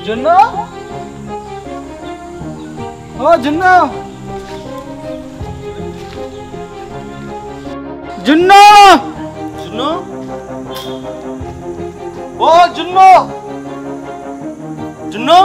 జున్ను ఓ జున్ను జున్ను జున్ను ఓ జున్ను జున్ను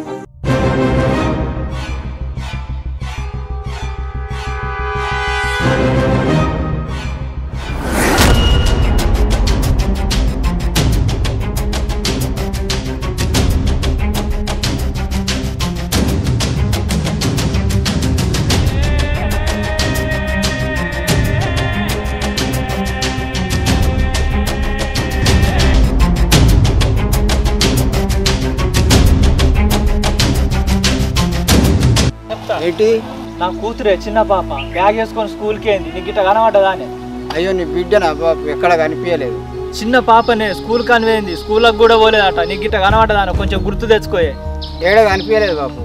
చెప్తా ఏంటి నా కూతురే చిన్న పాప బ్యాగ్ వేసుకొని స్కూల్కి ఏంది నీకు ఇట్లా కనబడ్డదా అని అయ్యో నీ బిడ్డనా బాబు ఎక్కడ కనిపించలేదు చిన్న పాపనే స్కూల్ కనిపోయింది స్కూల్కి కూడా పోలేదట నీకు ఇట్లా కనబడ్డదా అని కొంచెం గుర్తు తెచ్చుకోయే ఏడ కనిపించలేదు బాబు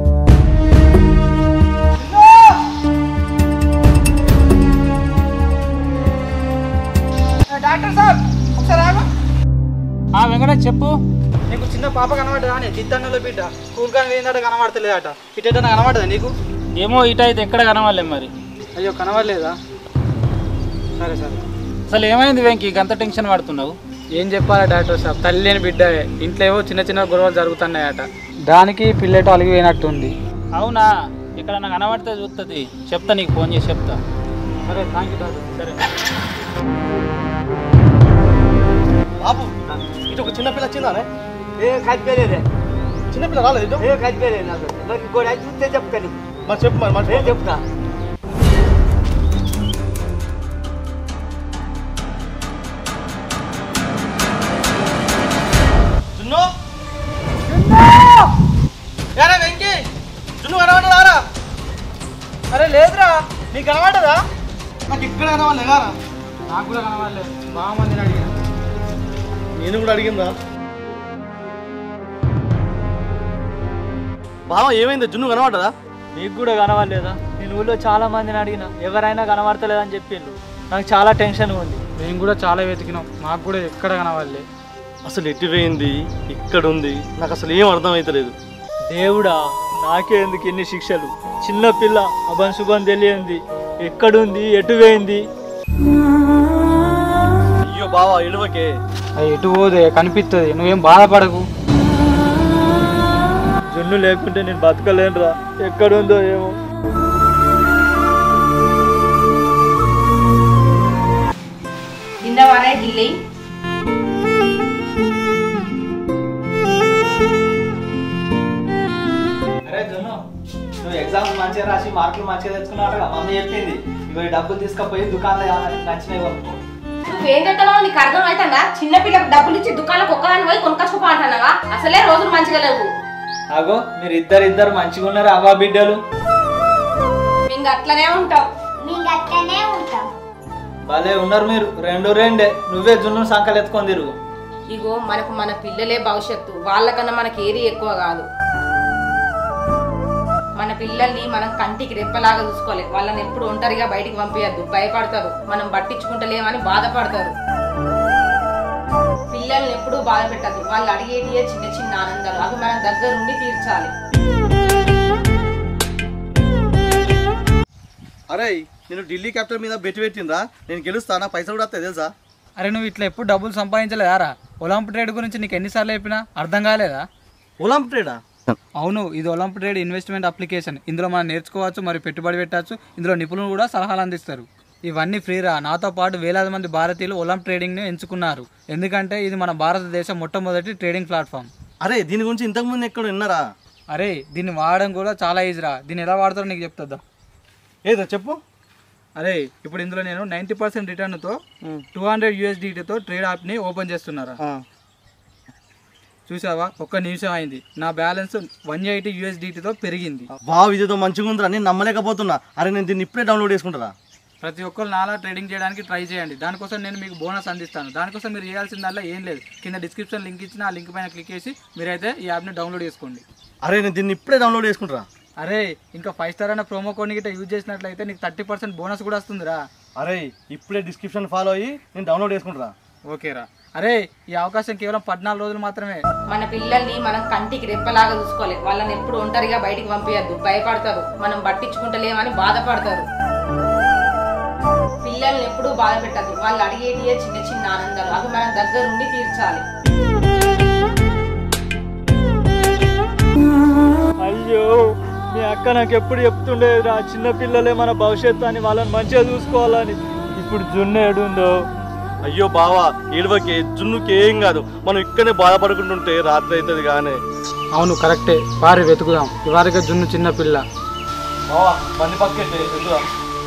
డాక్టర్ సార్ ఒకసారి ఆగు ఆ వెంకటేష్ చెప్పు నీకు చిన్న పాప కనబడ్డదా అని దిద్దన్నలో బిడ్డ స్కూల్ కానీ పోయిందట కనబడతలేదట ఇటేటన్నా కనబడదా నీకు ఏమో ఇట అయితే ఎక్కడ కనవాలే మరి అయ్యో కనబడలేదా సరే సరే అసలు ఏమైంది వెంకి గంత టెన్షన్ పడుతున్నావు ఏం చెప్పాలి డాక్టర్ సాబ్ తల్లి లేని బిడ్డ ఇంట్లో ఏవో చిన్న చిన్న గొడవలు జరుగుతున్నాయట దానికి పిల్లట అలిగిపోయినట్టుంది అవునా ఇక్కడ నాకు కనబడితే చూస్తుంది చెప్తా నీకు ఫోన్ చేసి చెప్తా సరే థ్యాంక్ యూ డాక్టర్ సరే బాబు ఇటు ఒక చిన్న పిల్ల వచ్చిందానే ఏ కనిపించలేదే చిన్న పిల్ల రాలేదు ఇటు ఏ కనిపించలేదు నాకు మరి ఇంకోటి అయితే చూస్తే చెప్తా నీకు మరి చెప్పు మరి మరి నేను చెప్తా జున్ను ఏరా వెంకీ జున్ను కనబడ్డారా అరే లేదురా నీకు కనబడదా నాకు ఇక్కడ కనవాలి కారా నాకు కూడా కనబడలేదు బాగా మందిని అడిగాను నేను కూడా అడిగిందా బావ ఏమైంది జున్ను కనబడ్డదా నీకు కూడా కనబడలేదా నేను ఊళ్ళో చాలా మందిని అడిగిన ఎవరైనా కనబడతలేదని చెప్పిండ్రు నాకు చాలా టెన్షన్ ఉంది మేము కూడా చాలా వెతికినాం మాకు కూడా ఎక్కడ కనబడలే అసలు ఎట్టి పోయింది ఇక్కడ ఉంది నాకు అసలు ఏం అర్థం అవుతలేదు దేవుడా నాకే ఎందుకు ఎన్ని శిక్షలు చిన్న పిల్ల అభన్ శుభం తెలియంది ఎక్కడుంది ఎటు పోయింది అయ్యో బావా ఇడవకే అది ఎటు పోదే కనిపిస్తుంది నువ్వేం బాధపడకు జున్ను లేకుంటే నేను బతకలేనురా ఎక్కడుందో ఏమో తిన్నవారే ఢిల్లీ అరే జున్ను నువ్వు ఎగ్జామ్స్ మంచిగా రాసి మార్కులు మంచిగా తెచ్చుకున్నావు మమ్మీ చెప్పింది ఇవి డబ్బులు తీసుకుపోయి దుకాణంలో నచ్చినవి కొనుక్కో నువ్వేం చెప్తున్నావు నీకు అర్థం అవుతుందా చిన్న పిల్లలకు డబ్బులు ఇచ్చి దుకాణంలో ఒక్కదాని పోయి కొనుక్కొచ్చుకో అంటున్నావా అసలే రోజులు మంచిగా లేవు అగో మీరు ఇద్దరు ఇద్దరు మంచిగా ఉన్నారు అవ్వ బిడ్డలు మేము అట్లనే ఉంటాం మేము అట్లనే ఉంటాం భలే ఉన్నారు మీరు రెండు రెండే నువ్వే జున్ను సంకలు ఎత్తుకొని తిరుగు ఇగో మనకు మన పిల్లలే భవిష్యత్తు వాళ్ళకన్నా మనకి ఏది ఎక్కువ కాదు మన పిల్లల్ని మనం కంటికి రెప్పలాగా చూసుకోవాలి వాళ్ళని ఎప్పుడు ఒంటరిగా బయటికి పంపించద్దు భయపడతారు మనం పట్టించుకుంటలేమని బాధపడతారు పిల్లల్ని ఎప్పుడూ బాధ పెట్టద్దు వాళ్ళు అడిగేటియే చిన్న చిన్న ఆనందాలు అవి మనం దగ్గరుండి తీర్చాలి అరే నేను ఢిల్లీ క్యాపిటల్ మీద బెట్టి పెట్టిందా నేను గెలుస్తానా పైసలు కూడా వస్తాయి తెలుసా అరే నువ్వు ఇట్లా ఎప్పుడు డబ్బులు సంపాదించలేదారా ఒలింప్ ట్రేడ్ గురించి నీకు ఎన్నిసార్లు చెప్పినా అర్థం కాలేదా ఒలింప్ ట్రేడా అవును ఇది ఒలింప్ ట్రేడ్ ఇన్వెస్ట్మెంట్ అప్లికేషన్ ఇందులో మనం నేర్చుకోవచ్చు మరియు పెట్టుబడి పెట్టవచ్చు ఇందులో నిపుణులు కూడా సలహాలు అందిస్తారు ఇవన్నీ ఫ్రీరా నాతో పాటు వేలాది మంది భారతీయులు ఒలింప్ ట్రేడింగ్ని ఎంచుకున్నారు ఎందుకంటే ఇది మన భారతదేశం మొట్టమొదటి ట్రేడింగ్ ప్లాట్ఫామ్ అరే దీని గురించి ఇంతకుముందు ఎక్కడ విన్నారా అరే దీన్ని వాడడం కూడా చాలా ఈజీరా దీన్ని ఎలా వాడతారో నీకు చెప్తుందా ఏదో చెప్పు అరే ఇప్పుడు ఇందులో నేను నైంటీ పర్సెంట్ రిటర్న్తో టూ హండ్రెడ్ యూఎస్డిటీతో ట్రేడ్ యాప్ని ఓపెన్ చేస్తున్నారా ఆ, చూసావా ఒక్క నిమిషం అయింది నా బ్యాలెన్స్ వన్ ఎయిటీ యూఎస్డిటీతో పెరిగింది వావ్ ఇదేదో మంచిగా ఉందిరా నేను నమ్మలేకపోతున్నా అరే నేను దీన్ని ఇప్పుడే డౌన్లోడ్ చేసుకుంటారా ప్రతి ఒక్కరు నాలా ట్రేడింగ్ చేయడానికి ట్రై చేయండి దానికోసం నేను మీకు బోనస్ అందిస్తాను దానికోసం మీరు చేయాల్సిందల్లా ఏం లేదు కింద డిస్క్రిప్షన్ లింక్ ఇచ్చిన ఆ లింక్ పైన క్లిక్ చేసి మీరైతే ఈ యాప్ని డౌన్లోడ్ చేసుకోండి అరే నేను దీన్ని ఇప్పుడే డౌన్లోడ్ చేసుకుంటారా అరే ఇంకా ఫైవ్ స్టార్ అన్న ప్రోమో కోడ్ గిట్ట యూజ్ చేసినట్లయితే నీకు థర్టీ పర్సెంట్ బోనస్ కూడా వస్తుందిరా అరే ఇప్పుడే డిస్క్రిప్షన్ ఫాలో అయ్యి నేను డౌన్లోడ్ చేసుకుంటారా ఓకేరా అరే ఈ అవకాశం కేవలం పద్నాలుగు రోజులు మాత్రమే మన పిల్లల్ని మనం కంటికి రెప్పలాగా చూసుకోవాలి వాళ్ళని ఎప్పుడు ఒంటరిగా బయటికి పంపించద్దు భయపడతారు మనం పట్టించుకుంటలేమని బాధపడతారు పిల్లల్ని ఎప్పుడూ బాధ పెట్టద్దు వాళ్ళు అడిగేటియే చిన్న చిన్న ఆనందాలు అవి మనం దగ్గరుండి తీర్చాలి అయ్యో మీ అక్క నాకు ఎప్పుడు చెప్తుండేది ఆ చిన్న పిల్లలే మన భవిష్యత్తు అని వాళ్ళని మంచిగా చూసుకోవాలని ఇప్పుడు జున్ను ఏడుందో అయ్యో బావా ఏడవకి జున్నుకి ఏం కాదు మనం ఇక్కడనే బాధపడుకుంటుంటే రాత్రి అవుతుంది కానీ అవును కరెక్టే వారి వెతుకుదాం ఇవారిగా జున్ను చిన్న పిల్ల బావా బండి పక్కెట్టే వెళ్దాం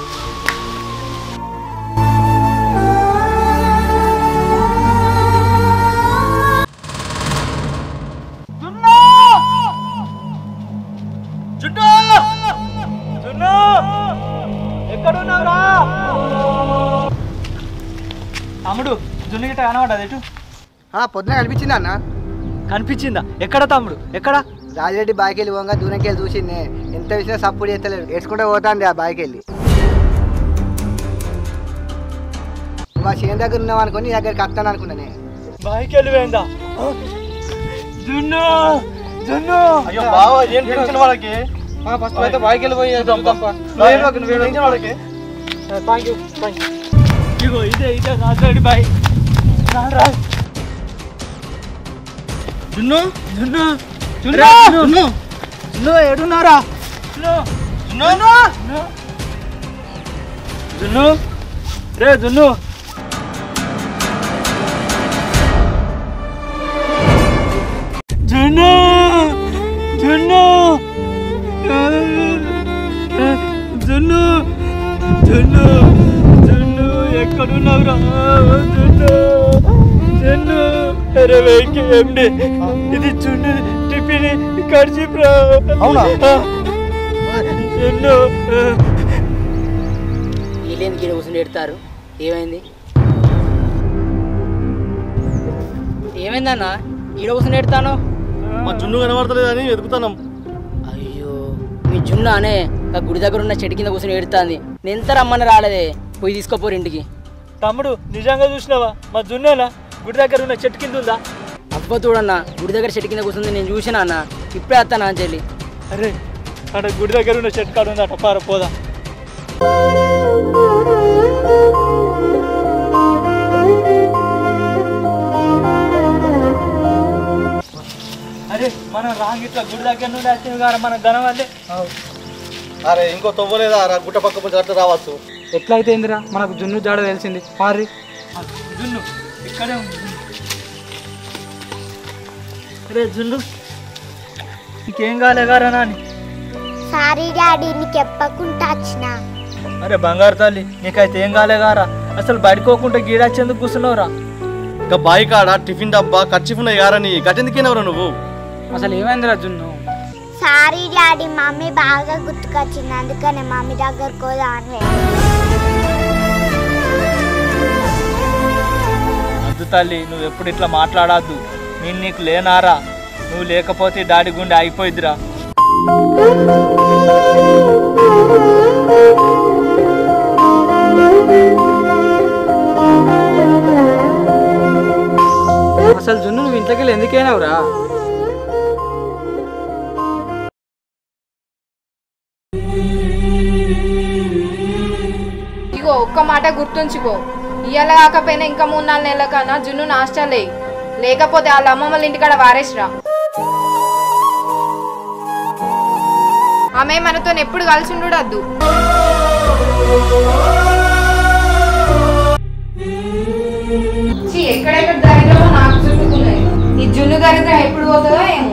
జున్ను ఎక్కడున్నావురా తమ్ముడు జున్ను గిట్ట కనబడ్డది ఎటు పొద్దున కనిపించింది అన్న కనిపించిందా ఎక్కడ తమ్ముడు ఎక్కడ రాజిరెడ్డి బాయికి వెళ్ళి పోగా దూరంకి వెళ్ళి చూసింది ఎంత విసినా సప్పుడు చేస్తలేడు వేసుకుంటే పోతాంది ఆ బాయికి వెళ్ళి మా చేను దగ్గర ఉన్నాం అనుకుని నీ దగ్గరికి వస్తాను అనుకున్నానే బాయికి వెళ్ళిపోయిందా జున్ను జున్ను అయ్యో బావా ఏం టెన్షన్ వాళ్ళకి ఫస్ట్ అయితే బాయికి వెళ్ళిపోయి టెన్షన్ వాళ్ళకి థ్యాంక్ యూ థ్యాంక్ యూ ఇగో ఇదే ఇదే రాజరెడ్డి బాయ్ రా జున్ను జున్ను రే, జున్ను జున్ను జున్ను ఏడున్నారా జున్ను జున్ను జున్ను జున్ను రే జున్ను జున్ను జున్ను జున్ను జున్ను జున్ను ఎక్కడున్నావురా జున్ను జున్ను అరే వెంకి ఎండి ఇది జున్ను టిఫిన్ కడిచిప్రా అవునా? జున్ను వీళ్ళేంది గీడ కూర్చుని ఎడతారు ఏమైంది ఏమైందన్న ఈడ కూర్చుని ఎడతాను మా జున్ను కనబడతలేదు అని వెతుకుతున్నాం అయ్యో మీ జున్ను అనే ఆ గుడి దగ్గర ఉన్న చెట్టు కింద కూర్చుని ఎడుతాంది నేను ఎంత రమ్మని రాలేదే పోయి తీసుకోపోరు ఇంటికి తమ్ముడు నిజంగా చూసినావా మా జున్నేనా గుడి దగ్గర ఉన్న చెట్టు కింద ఉందా అబ్బ చూడన్న గుడి దగ్గర చెట్టు కింద కూర్చుంది నేను చూసినా అన్న ఇప్పుడే వస్తాను అని చెల్లి అరే అక్కడ గుడి దగ్గర ఉన్న చెట్టు కాడ ఉందట పార పోదా అరే మనం రాంగ్ ఇట్లా గుడి దగ్గర నుండి వచ్చింది గారు మన ధనం వల్లే అరే ఇంకో తవ్వలేదా రా గుట్ట పక్క కొంచెం అట్లా రావచ్చు ఎట్లయితే ఏందిరా మనకు జున్ను జాడ తెలిసింది మారి జున్ను ఇక్కడే ఉంది అరే జున్ను ఇంకేం కాలే గారా నాని సారీ డాడీ నీకు చెప్పకుండా వచ్చిన అరే బంగారు తల్లి నీకైతే ఏం కాలే గారా అసలు బయటకోకుండా గీడాచేందుకు కూర్చున్నావురా ఇంకా బాయి కాడ టిఫిన్ డబ్బా ఖర్చు ఉన్నాయి గారని గట్టెందుకేనవరా నువ్వు అసలు ఏమైందిరా జున్ను సారీ డాడీ మమ్మీ బాగా గుర్తుకొచ్చింది అందుకనే మమ్మీ దగ్గరకు పోదా అని వద్దు తల్లి నువ్వు ఎప్పుడు ఇట్లా మాట్లాడద్దు నేను నీకు లేనారా నువ్వు లేకపోతే డాడీ గుండె ఆగిపోయిద్దిరా అసలు జున్ను నువ్వు ఇంట్లోకి వెళ్ళి ఎందుకైనావురా ఇగో ఒక్క మాట గుర్తుంచుకో ఇయ్యాల కాకపోయినా ఇంకా మూడు నాలుగు నెలల కన్నా జున్ను నాష్టాలే లేకపోతే వాళ్ళ అమ్మమ్మ వాళ్ళ ఇంటికాడ వారేసిరా ఆమె మనతో ఎప్పుడు కలిసి ఉండడద్దు ఎక్కడెక్కడ దరిద్రమో నాకు చుట్టుకున్నాయి ఈ జున్ను దరిద్రం ఎప్పుడు పోతుందో ఏమో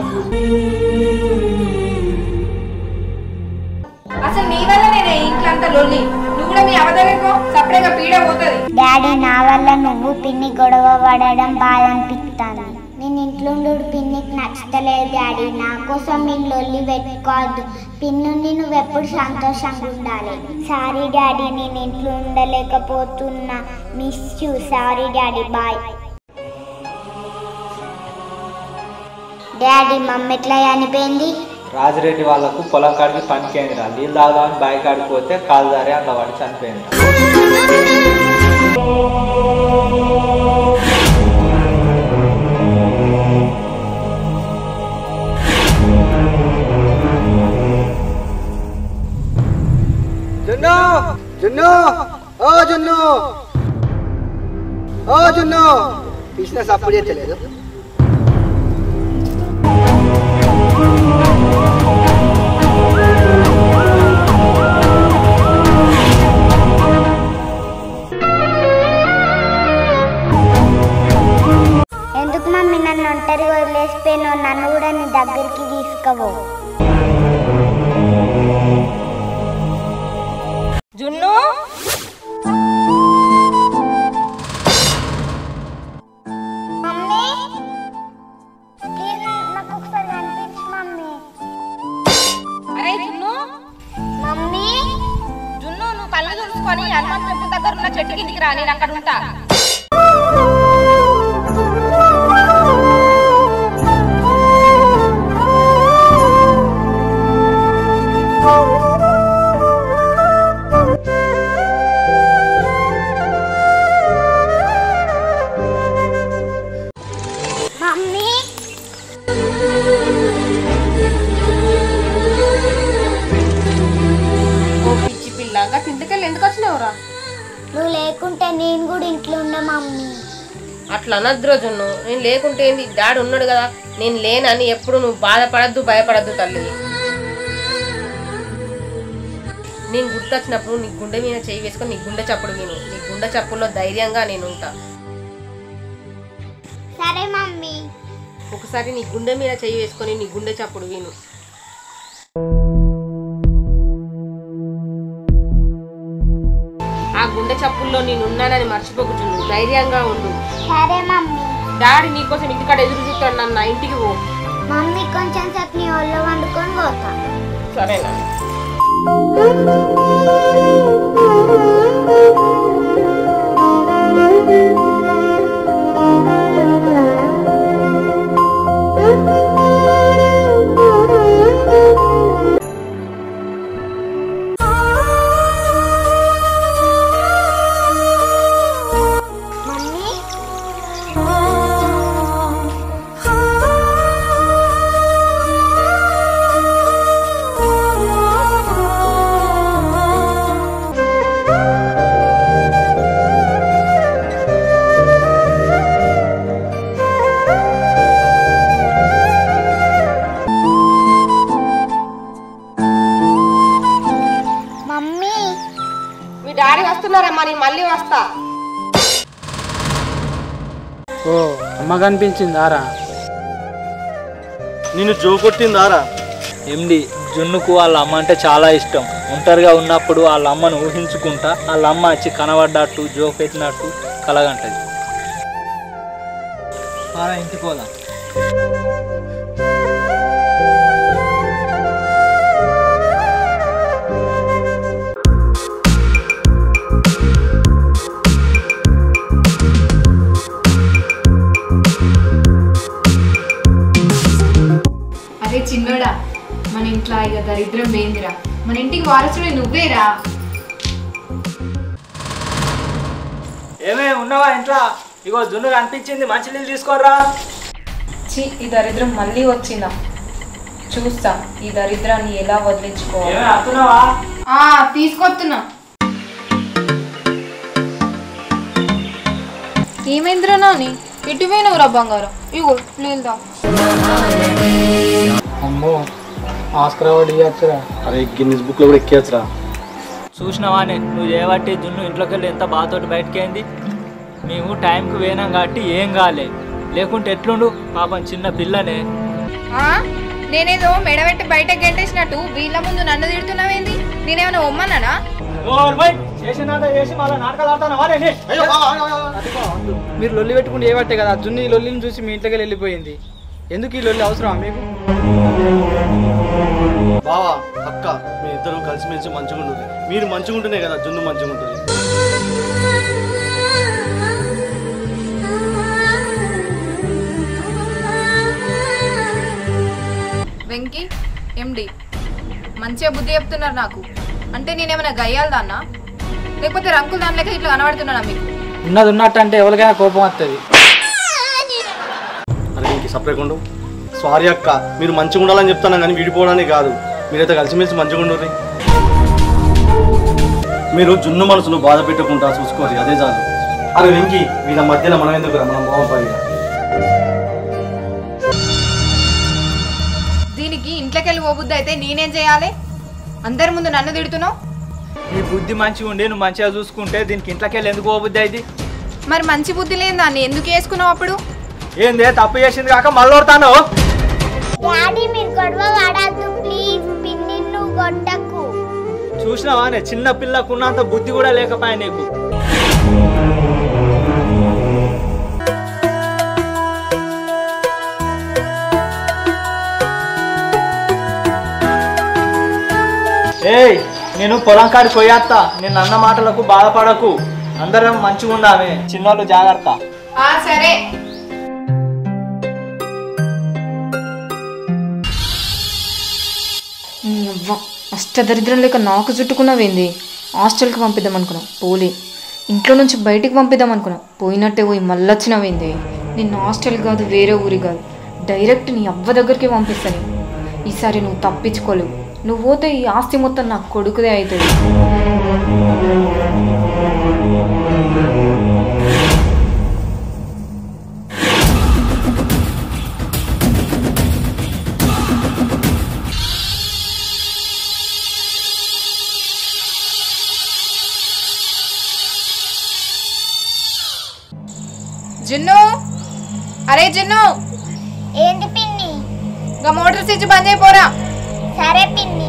అసలు నీ వల్ల నేను ఇంట్లో అంతా లొల్లి నువ్వు కూడా మీ అవదగకో సపరేట్గా పీడ పోతుంది డాడీ నా వల్ల నువ్వు పిన్ని గొడవ పడడం బాధ అనిపిస్తాను నేను ఇంట్లో ఉండు పిన్నికి నచ్చతలేదు డాడీ నా కోసం నేను లొల్లి పెట్టుకోవద్దు పిన్నుని నువ్వు ఎప్పుడు సంతోషంగా ఉండాలి సారీ డాడీ నేను ఇంట్లో ఉండలేకపోతున్నా miss you sorry daddy bye daddy mummy ఎట్లా చనిపోయింది రాజిరెడ్డి వాళ్ళకు పొలం కాడికి పనికి అయింది రా నీళ్ళు తాగుదామని బావి కాడికి పోతే కాలు దారి అందులో పడి చనిపోయింది జున్ను ఓ జున్ను ఓ జున్ను పిలిచిన సపోర్ట్ చేయలేదు ఎందుకు మమ్మీ నన్ను ఒంటరిగా వదిలేసిపోయినావు నన్ను కూడా నీ దగ్గరికి తీసుకోవు జున్ను మమ్మీ ప్లీజ్ నాకు ఒకసారి కనిపించు మమ్మీ అరే జున్ను మమ్మీ జున్ను నువ్వు కళ్ళు చూసుకొని హనుమాన్ టెంపుల్ దగ్గర ఉన్న చెట్టు కిందికి రా నేను అక్కడ ఉంటా మమ్మీ ఓ పిచ్చి పిల్లగా తింటకెళ్ళి ఎందుకు వచ్చినావురా నువ్వు లేకుంటే నేను కూడా ఇంట్లో ఉన్నా మమ్మీ అట్లా అనద్దు రోజును నేను లేకుంటే ఏంది డాడీ ఉన్నాడు కదా నేను లేనని ఎప్పుడు నువ్వు బాధపడద్దు భయపడద్దు తల్లి నేను గుర్తొచ్చినప్పుడు నీ గుండె మీద చేయి వేసుకొని నీ గుండె చప్పుడు విను నీ గుండె చప్పుల్లో ధైర్యంగా నేను ఉంటా సరే మమ్మీ ఒకసారి నీ గుండె మీద చేయి వేసుకొని నీ గుండె చప్పుడు విను ఆ గుండె చప్పుల్లో నేను ఉన్నానని మర్చిపోకుచుండు ధైర్యంగా ఉండు సరే మమ్మీ డాడీ నీకోసం ఇంటికాడ ఎదురు చూస్తాడు నన్ను నా ఇంటికి పో మమ్మీ కొంచెం సేపు నీ ఒళ్ళో వండుకొని పోతా సరేనా మమ్మీ మమ్మీ మీ డాడీ వస్తున్నారమ్మా నేను మళ్ళీ వస్తా ఓ అమ్మ కనిపించిందారా నిన్ను జో కొట్టిందారా ఎండి జున్నుకు వాళ్ళ అమ్మ అంటే చాలా ఇష్టం ఒంటరిగా ఉన్నప్పుడు వాళ్ళ అమ్మను ఊహించుకుంటా వాళ్ళ అమ్మ వచ్చి కనబడ్డట్టు జోక్ పెట్టినట్టు కలగంటది ఆరా ఇంటికి పోదాం అరే చిన్నోడా మన ఇంట్లో ఇక దరిద్రం పోయిందిరా మన ఇంటికి వారసుడు నువ్వేరా ఏమే ఉన్నావా ఇంట్లో ఇగో జున్ను కనిపించింది మంచి నీళ్ళు తీసుకోరా ఛీ ఈ దరిద్రం మళ్ళీ వచ్చిందా చూస్తా ఈ దరిద్రాన్ని ఎలా వదిలించుకోవాలి ఏమే వస్తున్నావా ఆ తీసుకొస్తున్నా ఏమైందిరా నాని ఇటు పోయినవురా బంగారం ఇగో నీళ్ళదా అమ్మో ఆస్కర్ అవార్డు ఇవ్వచ్చురా అరే గిన్నిస్ బుక్ లో కూడా ఎక్కేయచ్చురా చూసినావా నేను నువ్వు చేయబట్టి జున్ను ఇంట్లోకి వెళ్ళి ఎంత బాధతోటి బయటకి అయింది మేము టైంకి పోయినాం కాబట్టి ఏం కాలే లేకుంటే ఎట్లుండు పాపం చిన్న పిల్లనే ఆ? నేనేదో మెడబెట్టి బయట గెంటేసినట్టు వీళ్ళ ముందు నన్ను తిడుతున్నావేంది నేనేమైనా ఒమ్మన్నానా చేసినంత చేసి మళ్ళీ నాటకాలు ఆడుతున్నావా నేను మీరు లొల్లి పెట్టుకుంటే ఏవట్టే కదా జున్ను ఈ లొల్లిని చూసి మీ ఇంట్లోకి వెళ్ళిపోయింది ఎందుకు ఈ లొల్లి అవసరమా మీకు బావా అక్క మీ ఇద్దరు కలిసిమెలిసి మంచిగా ఉంటుంది మీరు మంచిగా ఉంటేనే కదా జున్ను మంచిగా ఉంటుంది వెంకీ ఎండి మంచిగా బుద్ధి చెప్తున్నారు నాకు అంటే నేనేమైనా గయ్యాలి దాన్నా లేకపోతే రంకులు దాని లెక్క ఇట్లా కనబడుతున్నానా మీకు ఉన్నది ఉన్నట్టు అంటే ఎవరికైనా కోపం వస్తుంది అరే ఇంక సపరేట్ ఉండు సారీ అక్క మీరు మంచిగా ఉండాలని చెప్తాను కానీ విడిపోవడానికి కాదు మీరైతే కలిసిమెలిసి మంచిగా ఉండరు మీరు జున్ను మనసును బాధ పెట్టకుండా చూసుకోరు అదే చాలు అది వెంకి వీళ్ళ మధ్యలో మనం ఎందుకు రా, మనం బాగుంటాయి దీనికి ఇంట్లోకి వెళ్ళి పోబుద్ది అయితే నేనేం చేయాలి అందరి ముందు నన్ను తిడుతున్నావు నీ బుద్ధి మంచిగా ఉండి నువ్వు మంచిగా చూసుకుంటే దీనికి ఇంట్లోకి వెళ్ళి ఎందుకు పోబుద్ది అయింది మరి మంచి బుద్ధి లేని దాన్ని ఎందుకు వేసుకున్నావు అప్పుడు ఏందే తప్పు చేసింది కాక మళ్ళీ కొడతాను డాడీ మీరు గొడవ పడద్దు ప్లీజ్ పిన్ని నువ్వు కొట్టకు చూసినావా నే చిన్న పిల్లకున్నంత బుద్ధి కూడా లేకపోయా నీకు ఏయ్ నేను పొలం కాడికి పోయేస్తా నేను అన్న మాటలకు బాధపడకు అందరం మంచిగా ఉండామే చిన్నోళ్ళు జాగ్రత్త ఆ సరే అష్టదరిద్రం లేక నాకు చుట్టుకున్నవేంది హాస్టల్కి పంపిద్దాం అనుకున్నా పోలే ఇంట్లో నుంచి బయటికి పంపిద్దాం అనుకున్నా పోయినట్టే పోయి మళ్ళొచ్చినవేంది నిన్ను హాస్టల్ కాదు వేరే ఊరి కాదు డైరెక్ట్ నీ అవ్వ దగ్గరికి పంపిస్తాను ఈసారి నువ్వు తప్పించుకోలేవు నువ్వు పోతే ఈ ఆస్తి మొత్తం నా కొడుకుదే అవుతుంది జున్ను అరే జున్ను ఏంటి పిన్ని ఇంకా మోటార్ స్విచ్ బంద్ అయిపోరా సరే పిన్ని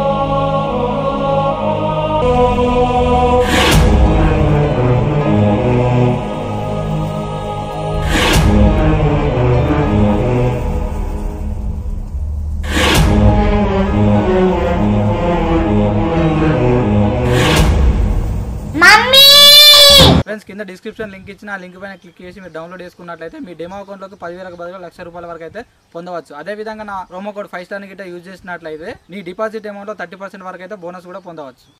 మమ్మీ ఫ్రెండ్స్ కింద డిస్క్రిప్షన్ లింక్ ఇచ్చిన ఆ లింక్ పైన క్లిక్ చేసి మీరు డౌన్లోడ్ చేసుకున్నట్లయితే మీ డెమో అకౌంట్లోకి పదివేలకు బదులు లక్ష రూపాయల వరకు అయితే పొందవచ్చు అదే విధంగా నా ప్రోమో కోడ్ ఫైవ్ స్టార్ గిట్ట యూజ్ చేసినట్లయితే నీ డిపాజిట్ అమౌంట్లో థర్టీ పర్సెంట్ వరకు అయితే బోనస్ కూడా పొందవచ్చు